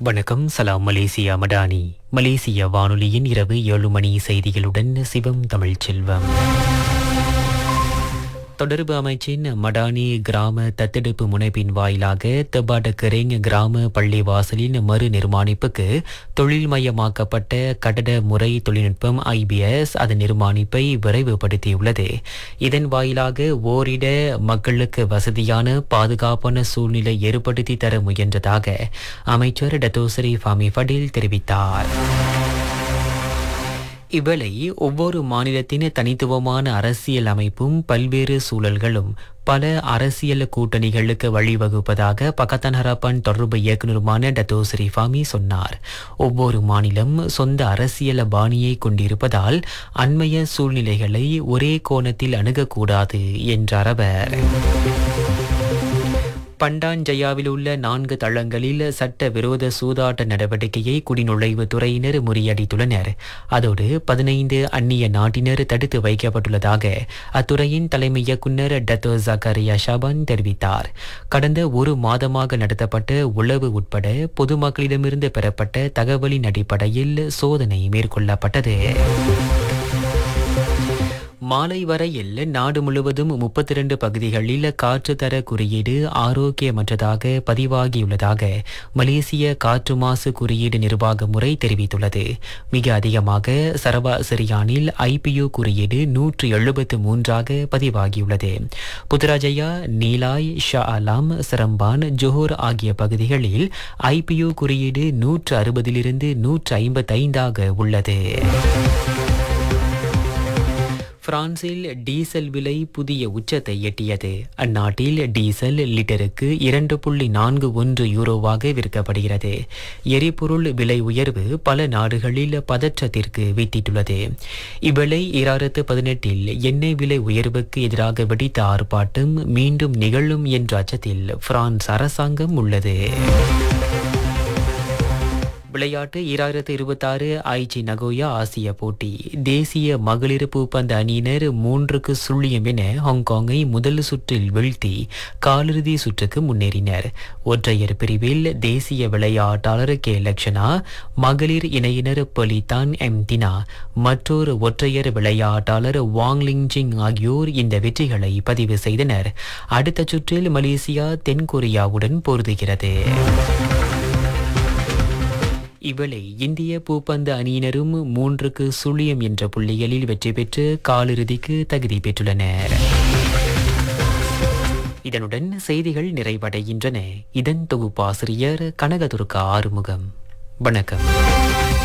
வணக்கம் சலாம் மலேசியா மடானி மலேசிய வானொலியின் இரவு ஏழு மணி செய்திகளுடன் சிவம் தமிழ்ச் செல்வம் தொடர்பு அமைச்சின் மடானி கிராம தத்தெடுப்பு முனைப்பின் வாயிலாக தெபாடக்கரேங் கிராம பள்ளிவாசலின் மறு நிர்மாணிப்புக்கு தொழில்மயமாக்கப்பட்ட கட்டட முறை தொழில்நுட்பம் ஐபிஎஸ் அதன் நிர்மாணிப்பை விரைவுபடுத்தியுள்ளது இதன் வாயிலாக ஓரிட மக்களுக்கு வசதியான பாதுகாப்பான சூழ்நிலை ஏற்படுத்தி தர முயன்றதாக அமைச்சர் டத்தோசரி ஃபாமி ஃபடில் தெரிவித்தார் இவ்வேளை ஒவ்வொரு மாநிலத்தின் தனித்துவமான அரசியல் அமைப்பும் பல்வேறு சூழல்களும் பல அரசியல் கூட்டணிகளுக்கு வழிவகுப்பதாக பக்கத்தான் ஹரப்பன் தொடர்பு இயக்குநருமான டத்தோஸ்ரீ ஃபாமி சொன்னார் ஒவ்வொரு மாநிலம் சொந்த அரசியல் பாணியை கொண்டிருப்பதால் அண்மைய சூழ்நிலைகளை ஒரே கோணத்தில் அணுகக்கூடாது என்றார் அவர் பண்டாஞ்சயாவில் உள்ள நான்கு தளங்களில் சட்ட விரோத சூதாட்ட நடவடிக்கையை குடிநுழைவு துறையினர் முறியடித்துள்ளனர் அதோடு பதினைந்து அந்நிய நாட்டினர் தடுத்து வைக்கப்பட்டுள்ளதாக அத்துறையின் தலைமை இயக்குநர் டத்தோ ஜக்கரியா ஷாபான் தெரிவித்தார் கடந்த ஒரு மாதமாக நடத்தப்பட்ட உளவு உட்பட பொதுமக்களிடமிருந்து பெறப்பட்ட தகவலின் அடிப்படையில் சோதனை மேற்கொள்ளப்பட்டது மாலை வரையில் நாடு முழுவதும் முப்பத்தி இரண்டு பகுதிகளில் காற்று தர குறியீடு ஆரோக்கியமற்றதாக பதிவாகியுள்ளதாக மலேசிய காற்று மாசு குறியீடு நிர்வாக முறை தெரிவித்துள்ளது மிக அதிகமாக சரவா சிரியானில் ஐபியு குறியீடு நூற்று எழுபத்து மூன்றாக பதிவாகியுள்ளது Putrajaya Nilai Shah Alam Seremban Johor ஆகிய பகுதிகளில் ஐபியு குறியீடு நூற்று அறுபதிலிருந்து நூற்று ஐம்பத்தைந்தாக உள்ளது பிரான்சில் டீசல் விலை புதிய உச்சத்தை எட்டியது அந்நாட்டில் டீசல் லிட்டருக்கு இரண்டு புள்ளி நான்கு ஒன்று யூரோவாக விற்கப்படுகிறது எரிபொருள் விலை உயர்வு பல நாடுகளில் பதற்றத்திற்கு வித்திட்டுள்ளது இவ்விலை இராயிரத்து பதினெட்டில் எண்ணெய் விலை உயர்வுக்கு எதிராக வெடித்த ஆர்ப்பாட்டம் மீண்டும் நிகழும் என்ற அச்சத்தில் பிரான்ஸ் அரசாங்கம் உள்ளது விளையாட்டு ஈராயிரத்து இருபத்தாறு ஐச்சி நகோயா ஆசிய போட்டி தேசிய மகளிர் பூப்பந்து அணியினர் மூன்றுக்கு சுழியம் என ஹாங்காங்கை முதல் சுற்றில் வீழ்த்தி காலிறுதி சுற்றுக்கு முன்னேறினர் ஒற்றையர் பிரிவில் தேசிய விளையாட்டாளர் கே லக்ஷனா மகளிர் இணையினர் பொலிதான் எம் தினா மற்றொரு ஒற்றையர் விளையாட்டாளர் வாங் லிங்ஜிங் ஆகியோர் இந்த வெற்றிகளை பதிவு செய்தனர் அடுத்த சுற்றில் மலேசியா தென்கொரியாவுடன் பொருதுகிறது இவளை இந்திய பூப்பந்து அணியினரும் மூன்றுக்கு சுழியம் என்ற புள்ளிகளில் வெற்றி பெற்று காலிறுதிக்கு தகுதி பெற்றுள்ளனர் இதனுடன் செய்திகள் நிறைவடைகின்றன இதன் தொகுப்பாசிரியர் கனகதுர்கா ஆறுமுகம் வணக்கம்